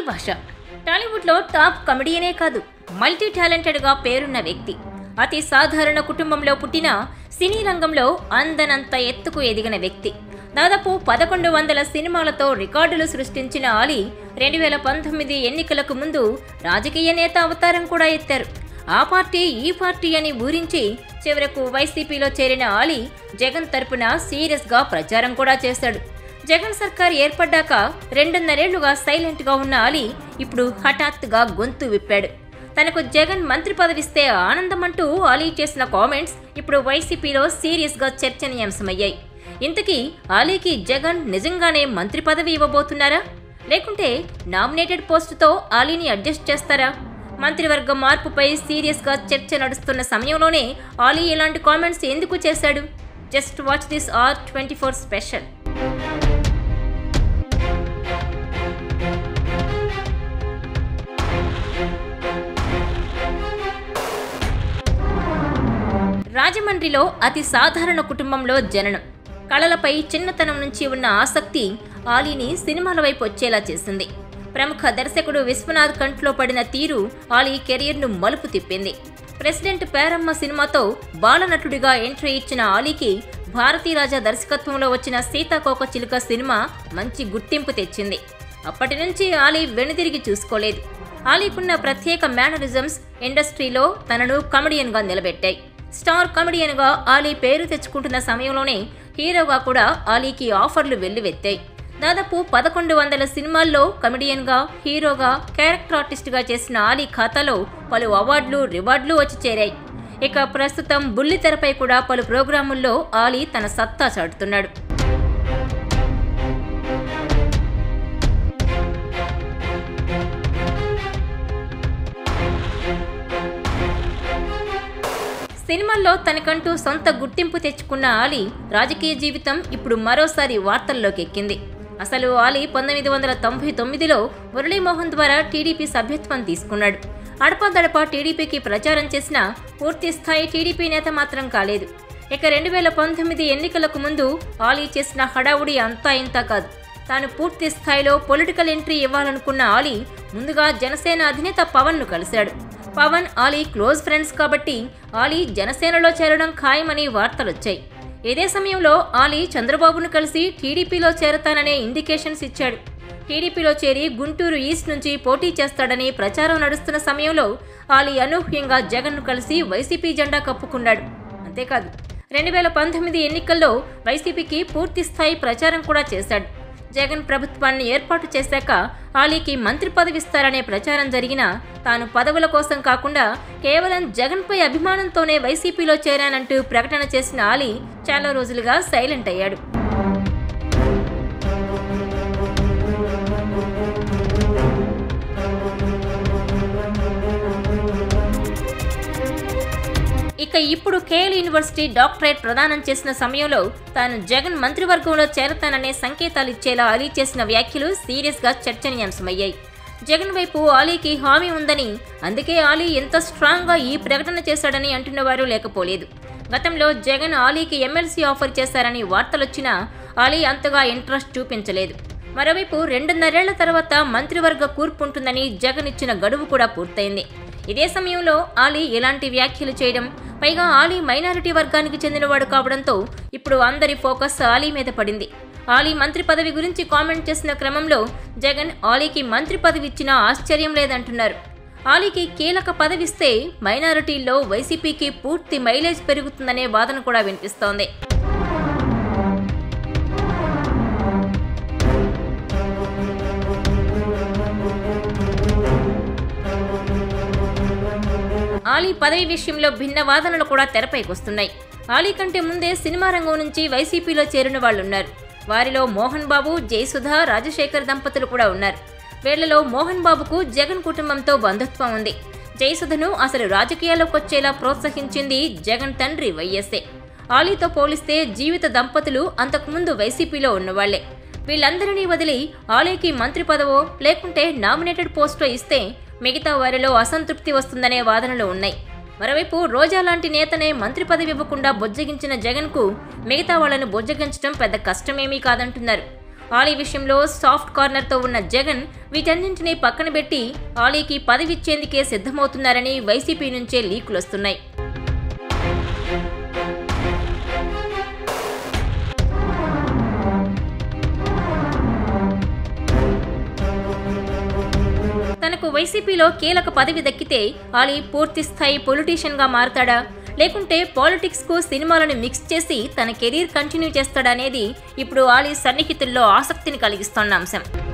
భాష టాలీవుడ్లో టాప్ కమెడియనే కాదు మల్టీ టాలెంటెడ్గా పేరున్న వ్యక్తి అతి సాధారణ కుటుంబంలో పుట్టిన సినీ రంగంలో అందనంత ఎత్తుకు ఎదిగిన వ్యక్తి దాదాపు పదకొండు వందల సినిమాలతో రికార్డులు సృష్టించిన ఆలీ రెండు వేల పంతొమ్మిది ఎన్నికలకు ముందు రాజకీయ నేత అవతారం కూడా ఎత్తారు ఆ పార్టీ ఈ పార్టీ అని ఊరించి చివరకు వైసీపీలో చేరిన ఆలీ జగన్ తరపున సీరియస్గా ప్రచారం కూడా చేశాడు జగన్ సర్కార్ ఏర్పడ్డాక రెండున్నరేళ్లుగా సైలెంట్గా ఉన్న ఆలీ ఇప్పుడు హఠాత్తుగా గొంతు విప్పాడు తనకు జగన్ మంత్రి పదవిస్తే ఆనందమంటూ ఆలీ చేసిన కామెంట్స్ ఇప్పుడు వైసీపీలో సీరియస్గా చర్చనీయాంశమయ్యాయి ఇంతకీ ఆలీకి జగన్ నిజంగానే మంత్రి పదవి ఇవ్వబోతున్నారా లేకుంటే నామినేటెడ్ పోస్టుతో ఆలీని అడ్జస్ట్ చేస్తారా మంత్రివర్గ మార్పుపై సీరియస్గా చర్చ నడుస్తున్న సమయంలోనే ఆలీ ఇలాంటి కామెంట్స్ ఎందుకు చేశాడు just watch this R twenty four special రాజమండ్రిలో అతి సాధారణ కుటుంబంలో జననం కళలపై చిన్నతనం నుంచి ఉన్న ఆసక్తి ఆలీని సినిమాల వైపు వచ్చేలా చేసింది ప్రముఖ దర్శకుడు విశ్వనాథ్ కంట్లో పడిన తీరు ఆలీ కెరీర్ను మలుపు తిప్పింది ప్రెసిడెంట్ పేరమ్మ సినిమాతో బాలనటుడిగా ఎంట్రీ ఇచ్చిన ఆలీకి భారతీరాజా దర్శకత్వంలో వచ్చిన సీతాకోక చిలుక సినిమా మంచి గుర్తింపు తెచ్చింది అప్పటి నుంచి ఆలీ వెనుదిరిగి చూసుకోలేదు ఆలీకున్న ప్రత్యేక మేనరిజమ్స్ ఇండస్ట్రీలో తనను కమెడియన్గా నిలబెట్టాయి స్టార్ కమెడియన్గా ఆలీ పేరు తెచ్చుకుంటున్న సమయంలోనే హీరోగా కూడా ఆలీకి ఆఫర్లు వెల్లువెత్తాయి దాదాపు పదకొండు వందల సినిమాల్లో కమెడియన్గా హీరోగా క్యారెక్టర్ ఆర్టిస్ట్గా చేసిన ఆలీ ఖాతాలో పలు అవార్డులు రివార్డులు వచ్చి చేరాయి ఇక ప్రస్తుతం బుల్లితెరపై కూడా పలు ప్రోగ్రాముల్లో ఆలీ తన సత్తా చాటుతున్నాడు సినిమాల్లో తనకంటూ సొంత గుర్తింపు తెచ్చుకున్న ఆలీ రాజకీయ జీవితం ఇప్పుడు మరోసారి వార్తల్లోకి ఎక్కింది అసలు ఆలీ పంతొమ్మిది వందల తొంభై తొమ్మిదిలో మురళీమోహన్ ద్వారా టీడీపీ సభ్యత్వం తీసుకున్నాడు అడపాదడపా టీడీపీకి ప్రచారం చేసిన పూర్తి స్థాయి టీడీపీ నేత మాత్రం కాలేదు ఇక రెండు వేల పంతొమ్మిది ఎన్నికలకు ముందు ఆలీ చేసిన హడావుడి అంతా ఇంతా కాదు తాను పూర్తి స్థాయిలో పొలిటికల్ ఎంట్రీ ఇవ్వాలనుకున్న ఆలీ ముందుగా జనసేన అధినేత పవన్ను కలిశాడు పవన్ ఆలీ క్లోజ్ ఫ్రెండ్స్ కాబట్టి ఆలీ జనసేనలో చేరడం ఖాయమని వార్తలొచ్చాయి ఇదే సమయంలో ఆలీ చంద్రబాబును కలిసి టీడీపీలో చేరతాననే ఇండికేషన్స్ ఇచ్చాడు టీడీపీలో చేరి గుంటూరు ఈస్ట్ నుంచి పోటీ చేస్తాడని ప్రచారం నడుస్తున్న సమయంలో ఆలీ అనూహ్యంగా జగన్ను కలిసి వైసీపీ జెండా కప్పుకున్నాడు అంతేకాదు రెండు వేల పంతొమ్మిది ఎన్నికల్లో వైసీపీకి పూర్తి స్థాయి ప్రచారం కూడా చేశాడు జగన్ ప్రభుత్వాన్ని ఏర్పాటు చేశాక ఆలీకి మంత్రి పదవిస్తారనే ప్రచారం జరిగినా తాను పదవుల కోసం కాకుండా కేవలం జగన్పై అభిమానంతోనే వైసీపీలో చేరానంటూ ప్రకటన చేసిన ఆలీ చాలా రోజులుగా సైలెంట్ అయ్యాడు ఇక ఇప్పుడు కేఎల్ యూనివర్సిటీ డాక్టరేట్ ప్రదానం చేసిన సమయంలో తాను జగన్ మంత్రివర్గంలో చేరతాననే సంకేతాలు ఇచ్చేలా అలీ చేసిన వ్యాఖ్యలు సీరియస్గా చర్చనీయాంశమయ్యాయి జగన్ వైపు ఆలీకి హామీ ఉందని అందుకే ఆలీ ఎంత స్ట్రాంగ్గా ఈ ప్రకటన చేశాడని అంటున్నవారు లేకపోలేదు గతంలో జగన్ ఆలీకి ఎమ్మెల్సీ ఆఫర్ చేశారని వార్తలొచ్చినా ఆలీ అంతగా ఇంట్రెస్ట్ చూపించలేదు మరోవైపు రెండున్నరేళ్ల తర్వాత మంత్రివర్గ కూర్పు ఉంటుందని జగన్ ఇచ్చిన గడువు కూడా పూర్తయింది ఇదే సమయంలో ఆలీ ఇలాంటి వ్యాఖ్యలు చేయడం పైగా ఆలీ మైనారిటీ వర్గానికి చెందినవాడు కావడంతో ఇప్పుడు అందరి ఫోకస్ ఆలీ మీద పడింది ఆలీ మంత్రి పదవి గురించి కామెంట్ చేసిన క్రమంలో జగన్ ఆలీకి మంత్రి పదవి ఇచ్చినా ఆశ్చర్యం లేదంటున్నారు ఆలీకి కీలక పదవిస్తే మైనారిటీల్లో వైసీపీకి పూర్తి మైలేజ్ పెరుగుతుందనే వాదన కూడా వినిపిస్తోంది ఆలీ పదవి విషయంలో భిన్న వాదనలు కూడా తెరపైకొస్తున్నాయి ఆలీ కంటే ముందే సినిమా రంగం నుంచి వైసీపీలో చేరిన వాళ్ళున్నారు వారిలో మోహన్ బాబు జయసుధ రాజశేఖర్ దంపతులు కూడా ఉన్నారు వీళ్లలో మోహన్ బాబుకు జగన్ కుటుంబంతో బంధుత్వం ఉంది జయసుధను అసలు రాజకీయాల్లోకి వచ్చేలా ప్రోత్సహించింది జగన్ తండ్రి వైఎస్ఏ ఆలీతో పోలిస్తే జీవిత దంపతులు అంతకుముందు వైసీపీలో ఉన్నవాళ్లే వీళ్ళందరినీ వదిలి ఆలీకి మంత్రి పదవో లేకుంటే నామినేటెడ్ పోస్టో ఇస్తే మిగతా వారిలో అసంతృప్తి వస్తుందనే వాదనలు ఉన్నాయి మరోవైపు రోజా లాంటి నేతనే మంత్రి పదవి ఇవ్వకుండా బొజ్జగించిన జగన్కు మిగతా వాళ్లను బొజ్జగించడం పెద్ద కష్టమేమీ కాదంటున్నారు ఆలీ విషయంలో సాఫ్ట్ కార్నర్తో ఉన్న జగన్ వీటన్నింటినీ పక్కన పెట్టి ఆలీకి పదవిచ్చేందుకే సిద్ధమవుతున్నారని వైసీపీ నుంచే లీకులు వస్తున్నాయి తనకు వైసీపీలో కీలక పదవి దక్కితే ఆలీ పూర్తి స్థాయి పొలిటీషియన్గా మారతాడా లేకుంటే పాలిటిక్స్కు సినిమాలను మిక్స్ చేసి తన కెరీర్ కంటిన్యూ చేస్తాడనేది ఇప్పుడు ఆలీ సన్నిహితుల్లో ఆసక్తిని కలిగిస్తోన్న అంశం